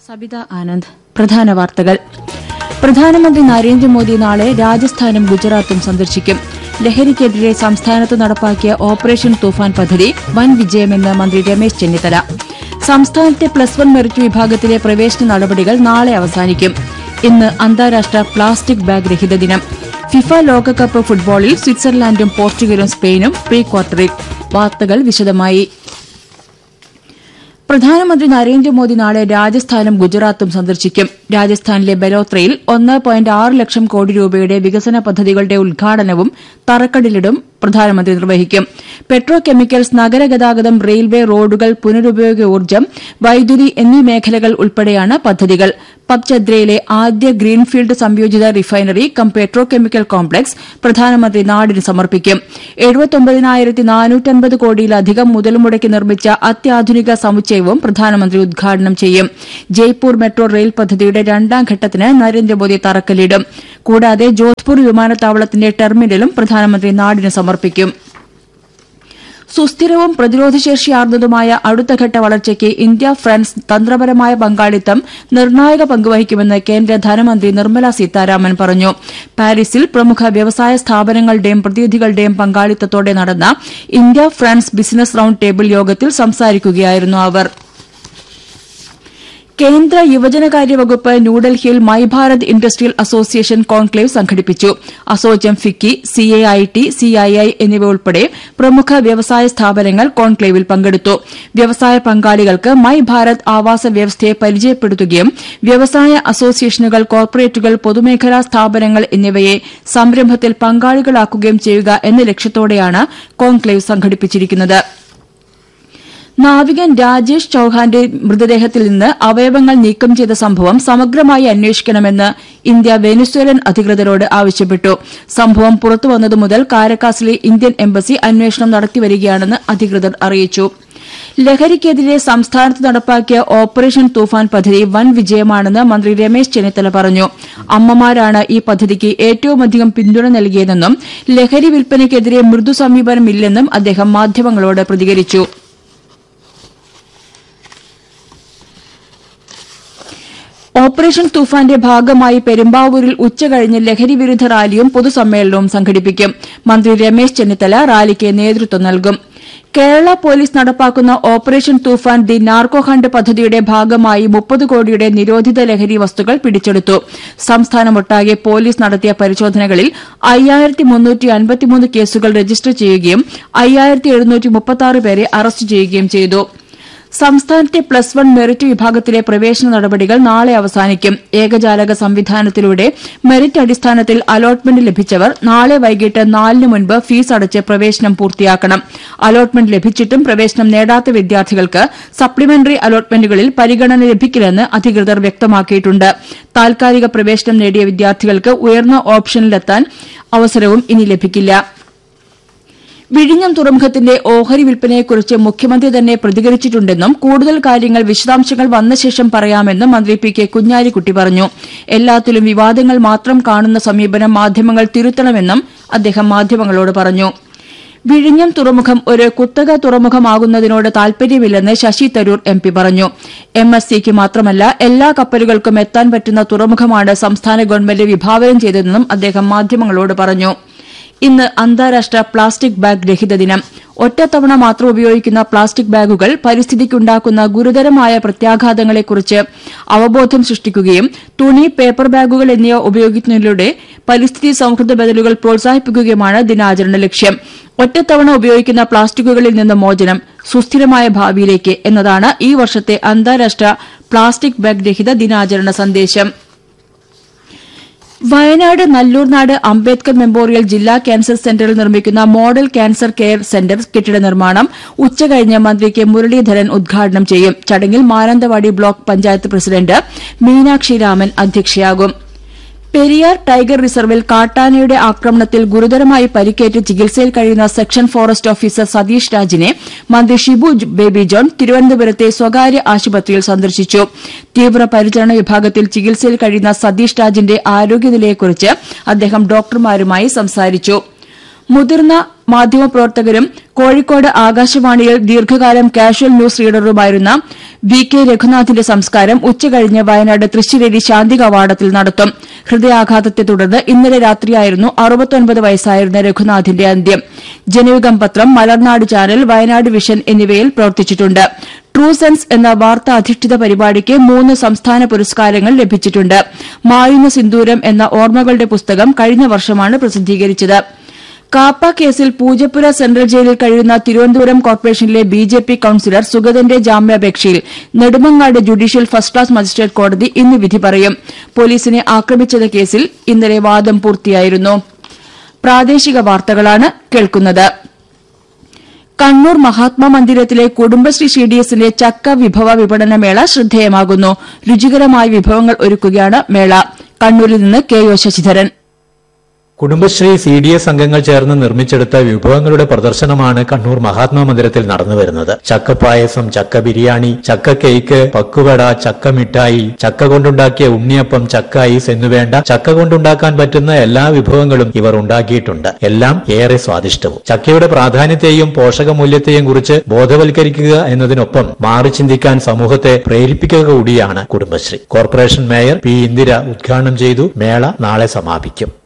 സബിത ആനന്ദ് പ്രധാന വാർത്തകൾ പ്രധാനമന്ത്രി നരേന്ദ്രമോദി നാളെ രാജസ്ഥാനും ഗുജറാത്തും സന്ദർശിക്കും ലഹരിക്കെതിരെ സംസ്ഥാനത്ത് നടപ്പാക്കിയ ഓപ്പറേഷൻ തൂഫാൻ പദ്ധതി വൻ വിജയമെന്ന് മന്ത്രി രമേശ് ചെന്നിത്തല സംസ്ഥാനത്തെ പ്ലസ് വൺ മെറിറ്റ് വിഭാഗത്തിലെ പ്രവേശന നടപടികൾ നാളെ അവസാനിക്കും ഇന്ന് അന്താരാഷ്ട്ര പ്ലാസ്റ്റിക് ബാഗ് രഹിത ദിനം ഫിഫ ലോകകപ്പ് ഫുട്ബോളിൽ സ്വിറ്റ്സർലാൻഡും പോർച്ചുഗലും സ്പെയിനും പ്രീ ക്വാർട്ടറിൽ വാർത്തകൾ വിശദമായി പ്രധാനമന്ത്രി നരേന്ദ്രമോദി നാളെ രാജസ്ഥാനും ഗുജറാത്തും സന്ദർശിക്കും രാജസ്ഥാനിലെ ബലോത്രയിൽ ഒന്ന് പോയിന്റ് ആറ് ലക്ഷം കോടി രൂപയുടെ വികസന പദ്ധതികളുടെ ഉദ്ഘാടനവും തറക്കല്ലിടലും പ്രധാനമന്ത്രി നിർവഹിക്കും പെട്രോ കെമിക്കൽസ് നഗരഗതാഗതം റെയിൽവേ റോഡുകൾ പുനരുപയോഗ ഊർജ്ജം വൈദ്യുതി എന്നീ മേഖലകൾ ഉൾപ്പെടെയാണ് പദ്ധതികൾ പബ്ചദ്രയിലെ ആദ്യ ഗ്രീൻഫീൽഡ് സംയോജിത refinery cum petrochemical complex പ്രധാനമന്ത്രി നാടിന് സമർപ്പിക്കും കോടിയിലധികം മുതൽ മുടക്കി നിർമ്മിച്ച അത്യാധുനിക സമുച്ചയവും പ്രധാനമന്ത്രി ഉദ്ഘാടനം ചെയ്യും ജയ്പൂർ മെട്രോ റെയിൽ പദ്ധതിയുടെ രണ്ടാം ഘട്ടത്തിന് നരേന്ദ്രമോദി തറക്കല്ലിടും കൂടാതെ ജോധ്പൂർ വിമാനത്താവളത്തിന്റെ ടെർമിനലും പ്രധാനമന്ത്രി നാടിന് സമർപ്പിക്കും സുസ്ഥിരവും പ്രതിരോധശേഷിയാർന്നതുമായ അടുത്തഘട്ട വളർച്ചയ്ക്ക് ഇന്ത്യ ഫ്രാൻസ് തന്ത്രപരമായ പങ്കാളിത്തം നിർണായക പങ്കുവഹിക്കുമെന്ന് കേന്ദ്ര ധനമന്ത്രി നിർമ്മല സീതാരാമൻ പറഞ്ഞു പാരീസിൽ പ്രമുഖ വ്യവസായ സ്ഥാപനങ്ങളുടെയും പ്രതിനിധികളുടെയും പങ്കാളിത്തത്തോടെ നടന്ന India France business round table യോഗത്തിൽ സംസാരിക്കുകയായിരുന്നു അവർ കേന്ദ്ര യുവജനകാര്യ വകുപ്പ് ന്യൂഡൽഹിയിൽ my Bharat industrial association conclave സംഘടിപ്പിച്ചു അസോചം ഫിക്കി സിഎഐടി സിഐഐ എന്നിവ ഉൾപ്പെടെ പ്രമുഖ വ്യവസായ സ്ഥാപനങ്ങൾ കോൺക്ലേവിൽ പങ്കെടുത്തു വ്യവസായ പങ്കാളികൾക്ക് മൈ ഭാരത് ആവാസ വ്യവസ്ഥയെ പരിചയപ്പെടുത്തുകയും വ്യവസായ അസോസിയേഷനുകൾ കോർപ്പറേറ്റുകൾ പൊതുമേഖലാ സ്ഥാപനങ്ങൾ എന്നിവയെ സംരംഭത്തിൽ പങ്കാളികളാക്കുകയും ചെയ്യുക എന്ന ലക്ഷ്യത്തോടെയാണ് കോൺക്ലേവ് സംഘടിപ്പിച്ചിരിക്കുന്നത് നാവികൻ രാജേഷ് ചൌഹാന്റെ മൃതദേഹത്തിൽ നിന്ന് അവയവങ്ങൾ നീക്കം ചെയ്ത സംഭവം സമഗ്രമായി അന്വേഷിക്കണമെന്ന് ഇന്ത്യ വെനിസ്വേലൻ അധികൃതരോട് ആവശ്യപ്പെട്ടു സംഭവം പുറത്തുവന്നതു മുതൽ കാരക്കാസിലെ ഇന്ത്യൻ എംബസി അന്വേഷണം നടത്തിവരികയാണെന്ന് അധികൃതർ അറിയിച്ചു ലഹരിക്കെതിരെ സംസ്ഥാനത്ത് നടപ്പാക്കിയ ഓപ്പറേഷൻ തൂഫാൻ പദ്ധതി വൻ വിജയമാണെന്ന് മന്ത്രി രമേശ് ചെന്നിത്തല പറഞ്ഞു അമ്മമാരാണ് ഈ പദ്ധതിക്ക് ഏറ്റവുമധികം പിന്തുണ നൽകിയതെന്നും ലഹരി വിൽപ്പനയ്ക്കെതിരെ മൃദു സമീപനമില്ലെന്നും അദ്ദേഹം മാധ്യമങ്ങളോട് പ്രതികരിച്ചു ഓപ്പറേഷൻ തൂഫാന്റെ ഭാഗമായി പെരുമ്പാവൂരിൽ ഉച്ചകഴിഞ്ഞ് ലഹരിവിരുദ്ധ റാലിയും പൊതുസമ്മേളനവും സംഘടിപ്പിക്കും മന്ത്രി രമേശ് ചെന്നിത്തല റാലിക്ക് നേതൃത്വം നൽകും കേരള പോലീസ് നടപ്പാക്കുന്ന operation Toofan the narco hunt പദ്ധതിയുടെ ഭാഗമായി മുപ്പത് കോടിയുടെ നിരോധിത ലഹരി വസ്തുക്കൾ പിടിച്ചെടുത്തു സംസ്ഥാനമൊട്ടാകെ പോലീസ് നടത്തിയ പരിശോധനകളിൽ കേസുകൾ രജിസ്റ്റർ ചെയ്യുകയും പേരെ അറസ്റ്റ് ചെയ്യുകയും ചെയ്തു സംസ്ഥാനത്തെ പ്ലസ് വൺ മെറിറ്റ് വിഭാഗത്തിലെ പ്രവേശന നടപടികൾ നാളെ അവസാനിക്കും ഏകജാലക സംവിധാനത്തിലൂടെ മെറിറ്റ് അടിസ്ഥാനത്തിൽ അലോട്ട്മെന്റ് ലഭിച്ചവർ നാളെ വൈകിട്ട് നാലിന് മുൻപ് ഫീസ് അടച്ച് പ്രവേശനം പൂർത്തിയാക്കണം അലോട്ട്മെന്റ് ലഭിച്ചിട്ടും പ്രവേശനം നേടാത്ത വിദ്യാർത്ഥികൾക്ക് സപ്ലിമെന്ററി അലോട്ട്മെന്റുകളിൽ പരിഗണന ലഭിക്കില്ലെന്ന് അധികൃതർ വ്യക്തമാക്കിയിട്ടുണ്ട് താൽക്കാലിക പ്രവേശനം നേടിയ വിദ്യാർത്ഥികൾക്ക് ഉയർന്ന ഓപ്ഷനിലെത്താൻ അവസരവും ഇനി ലഭിക്കില്ല വിഴിഞ്ഞം തുറമുഖത്തിന്റെ ഓഹരി വിൽപ്പനയെക്കുറിച്ച് മുഖ്യമന്ത്രി തന്നെ പ്രതികരിച്ചിട്ടുണ്ടെന്നും കൂടുതൽ കാര്യങ്ങൾ വിശദാംശങ്ങൾ വന്ന ശേഷം പറയാമെന്നും മന്ത്രി പി കെ കുഞ്ഞാലിക്കുട്ടി പറഞ്ഞു എല്ലാത്തിലും വിവാദങ്ങൾ മാത്രം കാണുന്ന സമീപനം മാധ്യമങ്ങൾ തിരുത്തണമെന്നും അദ്ദേഹം മാധ്യമങ്ങളോട് പറഞ്ഞു വിഴിഞ്ഞം തുറമുഖം ഒരു കുത്തക തുറമുഖമാകുന്നതിനോട് താൽപര്യമില്ലെന്ന് ശശി തരൂർ എം പി പറഞ്ഞു എം എസ് സിക്ക് മാത്രമല്ല എല്ലാ കപ്പലുകൾക്കും എത്താൻ പറ്റുന്ന തുറമുഖമാണ് സംസ്ഥാന ഗവൺമെന്റ് വിഭാവനം ചെയ്തതെന്നും അദ്ദേഹം മാധ്യമങ്ങളോട് പറഞ്ഞു ഇന്ന് അന്താരാഷ്ട്ര പ്ലാസ്റ്റിക് ബാഗ് രഹിത ദിനം ഒറ്റത്തവണ മാത്രം ഉപയോഗിക്കുന്ന പ്ലാസ്റ്റിക് ബാഗുകൾ പരിസ്ഥിതിക്കുണ്ടാക്കുന്ന ഗുരുതരമായ പ്രത്യാഘാതങ്ങളെക്കുറിച്ച് അവബോധം സൃഷ്ടിക്കുകയും തുണി പേപ്പർ ബാഗുകൾ എന്നിവ ഉപയോഗിക്കുന്നതിലൂടെ പരിസ്ഥിതി സൌഹൃദ ബദലുകൾ പ്രോത്സാഹിപ്പിക്കുകയുമാണ് ദിനാചരണ ലക്ഷ്യം ഒറ്റത്തവണ ഉപയോഗിക്കുന്ന പ്ലാസ്റ്റിക്കുകളിൽ നിന്ന് മോചനം സുസ്ഥിരമായ ഭാവിയിലേക്ക് എന്നതാണ് ഈ വർഷത്തെ അന്താരാഷ്ട്ര പ്ലാസ്റ്റിക് ബാഗ് രഹിത ദിനാചരണ സന്ദേശം വയനാട് നല്ലൂർനാട് അംബേദ്കർ മെമ്മോറിയൽ ജില്ലാ ക്യാൻസർ സെന്ററിൽ നിർമ്മിക്കുന്ന മോഡൽ ക്യാൻസർ കെയർ സെന്റർ കെട്ടിട നിർമ്മാണം ഉച്ചകഴിഞ്ഞ് മന്ത്രി കെ മുരളീധരൻ ഉദ്ഘാടനം ചെയ്യും ചടങ്ങിൽ മാനന്തവാടി ബ്ലോക്ക് പഞ്ചായത്ത് പ്രസിഡന്റ് മീനാക്ഷി രാമൻ അധ്യക്ഷയാകും പെരിയാർ ടൈഗർ റിസർവിൽ കാട്ടാനയുടെ ആക്രമണത്തിൽ ഗുരുതരമായി പരിക്കേറ്റ് ചികിത്സയിൽ കഴിയുന്ന സെക്ഷൻ ഫോറസ്റ്റ് ഓഫീസർ സതീഷ് രാജിനെ മന്ത്രി ഷിബു ബേബി ജോൺ തിരുവനന്തപുരത്തെ സ്വകാര്യ ആശുപത്രിയിൽ സന്ദർശിച്ചു തീവ്രപരിചരണ വിഭാഗത്തിൽ ചികിത്സയിൽ കഴിയുന്ന സതീഷ് രാജിന്റെ ആരോഗ്യനിലയെക്കുറിച്ച് അദ്ദേഹം ഡോക്ടർമാരുമായി സംസാരിച്ചു മുതിർന്ന മാധ്യമപ്രവർത്തകരും കോഴിക്കോട് ആകാശവാണിയിൽ ദീർഘകാലം കാഷ്വൽ ന്യൂസ് റീഡറുമായിരുന്ന വി കെ രഘുനാഥിന്റെ സംസ്കാരം ഉച്ചകഴിഞ്ഞ് വയനാട് തൃശ്ശിലേരി ശാന്തി കവാടത്തിൽ നടത്തും ഹൃദയാഘാതത്തെ തുടർന്ന് ഇന്നലെ രാത്രിയായിരുന്നു അറുപത്തൊൻപത് വയസ്സായിരുന്ന രഘുനാഥിന്റെ അന്ത്യം ജനയുഗം പത്രം മലർനാട് ചാനൽ വയനാട് വിഷൻ എന്നിവയിൽ പ്രവർത്തിച്ചിട്ടുണ്ട് ട്രൂ സെൻസ് എന്ന വാർത്താ അധിഷ്ഠിത പരിപാടിക്ക് മൂന്ന് സംസ്ഥാന പുരസ്കാരങ്ങൾ ലഭിച്ചിട്ടുണ്ട് മായുന്ന സിന്ദൂരം എന്ന ഓർമ്മകളുടെ പുസ്തകം കഴിഞ്ഞ വർഷമാണ് പ്രസിദ്ധീകരിച്ചത് കാപ്പ കേസിൽ പൂജപ്പുര സെൻട്രൽ ജയിലിൽ കഴിയുന്ന തിരുവനന്തപുരം കോർപ്പറേഷനിലെ ബി ജെ പി കൌൺസിലർ സുഗതന്റെ ജാമ്യാപേക്ഷയിൽ Nedumangad judicial first class magistrate കോടതി ഇന്ന് വിധി പറയും പോലീസിനെ ആക്രമിച്ചത് കേസിൽ ഇന്നലെ വാദം പൂർത്തിയായിരുന്നു പ്രാദേശിക വാർത്തകളാണ് കേൾക്കുന്നത് കണ്ണൂർ മഹാത്മാ മന്ദിരത്തിലെ കുടുംബശ്രീ സി ഡി എസിന്റെ ചക്ക വിഭവ വിപണന മേള ശ്രദ്ധേയമാകുന്നു രുചികരമായ വിഭവങ്ങൾ ഒരുക്കുകയാണ് മേള കണ്ണൂരിൽ നിന്ന് K O Sasidharan Kudumbashree C D S അംഗങ്ങൾ ചേർന്ന് നിർമ്മിച്ചെടുത്ത വിഭവങ്ങളുടെ പ്രദർശനമാണ് കണ്ണൂർ മഹാത്മാ മന്ദിരത്തിൽ നടന്നു വരുന്നത് ചക്കപ്പായസം ചക്ക ബിരിയാണി ചക്ക കേക്ക് പക്കുവട ചക്ക മിഠായി ചക്ക കൊണ്ടുണ്ടാക്കിയ ഉണ്ണിയപ്പം ചക്ക ഐസ് എന്നുവേണ്ട ചക്ക കൊണ്ടുണ്ടാക്കാൻ പറ്റുന്ന എല്ലാ വിഭവങ്ങളും ഇവർ ഉണ്ടാക്കിയിട്ടുണ്ട് എല്ലാം ഏറെ സ്വാദിഷ്ടവും ചക്കയുടെ പ്രാധാന്യത്തെയും പോഷകമൂല്യത്തെയും കുറിച്ച് ബോധവൽക്കരിക്കുക എന്നതിനൊപ്പം മാറി ചിന്തിക്കാൻ സമൂഹത്തെ പ്രേരിപ്പിക്കുക കൂടിയാണ് Kudumbashree corporation mayor P Indira ഉദ്ഘാടനം ചെയ്തു മേള നാളെ സമാപിക്കും